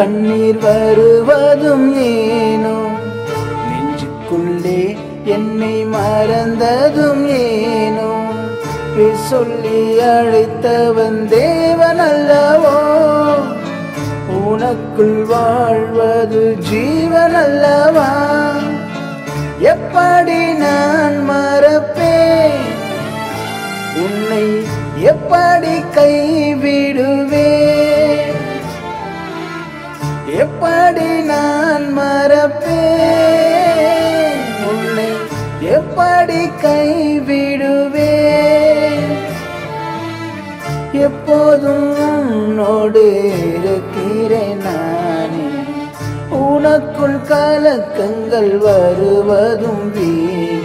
கண்ணீர் வருவதும் ஏனோ நெஞ்சுக்குள்ளே என்னை மறந்ததும் ஏனோ பேர் சொல்லி அழைத்தவன் தேவன் அல்லவோ உனக்குள் வாழ்வது ஜீவன் அல்லவா எப்படி நான் மறப்பேன் உன்னை எப்படி கைவிடுவேன் எப்படி நான் மறப்பேன் உன்னை எப்படி கைவிடுவேன் எப்போதும் உன்னோடு இருக்கிறேன் நானே உனக்குள் கலக்கங்கள் வருவதும் வீண்